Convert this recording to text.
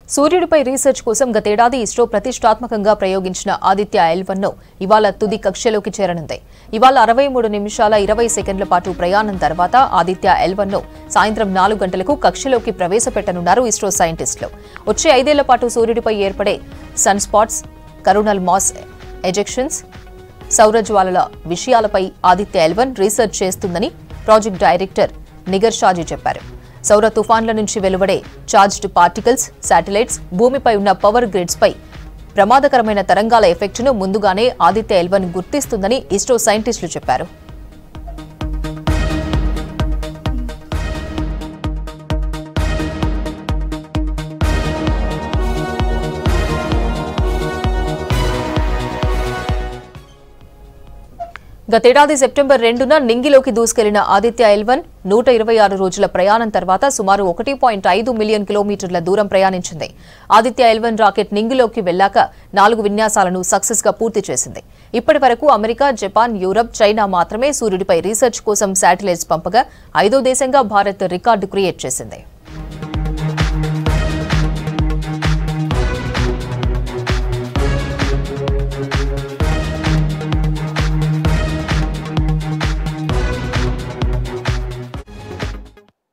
సూర్యుడిపై research కోసం గతేడాది ఇస్రో ప్రతిష్టాత్మకంగా ప్రయోగించిన ఆదిత్య ఎల్వన్ ను ఇవాళ తుది కక్షలోకి చేరనుంది ఇవాళ అరవై మూడు నిమిషాల ఇరవై సెకండ్ల పాటు ప్రయాణం తర్వాత ఆదిత్య ఎల్వన్ ను సాయంత్రం నాలుగు గంటలకు కక్షలోకి ప్రవేశపెట్టనున్నారు ఇస్రో సైంటిస్టులు వచ్చే ఐదేళ్ల పాటు సూర్యుడిపై ఏర్పడే sunspots coronal mass ejections సౌరజ్వాలల విషయాలపై ఆదిత్య ఎల్వన్ రీసెర్చ్ చేస్తుందని ప్రాజెక్ట్ డైరెక్టర్ నిగర్ షాజీ చెప్పారు సౌర తుఫాన్ల నుంచి వెలువడే చార్జ్డ్ పార్టికల్స్ శాటిలైట్స్ భూమిపై ఉన్న పవర్ గ్రిడ్స్ పై ప్రమాదకరమైన తరంగాల ఎఫెక్టును ముందుగానే ఆదిత్య ఎల్వన్ గుర్తిస్తుందని ఇస్రో సైంటిస్టులు చెప్పారు గతేడాది సెప్టెంబర్ రెండున నింగిలోకి దూసుకెళ్లిన ఆదిత్య ఎల్వన్ నూట ఇరవై ఆరు రోజుల ప్రయాణం తర్వాత సుమారు ఒకటి పాయింట్ ఐదు మిలియన్ కిలోమీటర్ల దూరం ప్రయాణించింది ఆదిత్య ఎల్వన్ రాకెట్ నింగిలోకి వెళ్లాక నాలుగు విన్యాసాలను సక్సెస్ గా పూర్తి చేసింది ఇప్పటి వరకు అమెరికా జపాన్ యూరప్ చైనా మాత్రమే సూర్యుడిపై రీసెర్చ్ కోసం శాటిలైట్స్ పంపగా ఐదో దేశంగా భారత్ రికార్డు క్రియేట్ చేసింది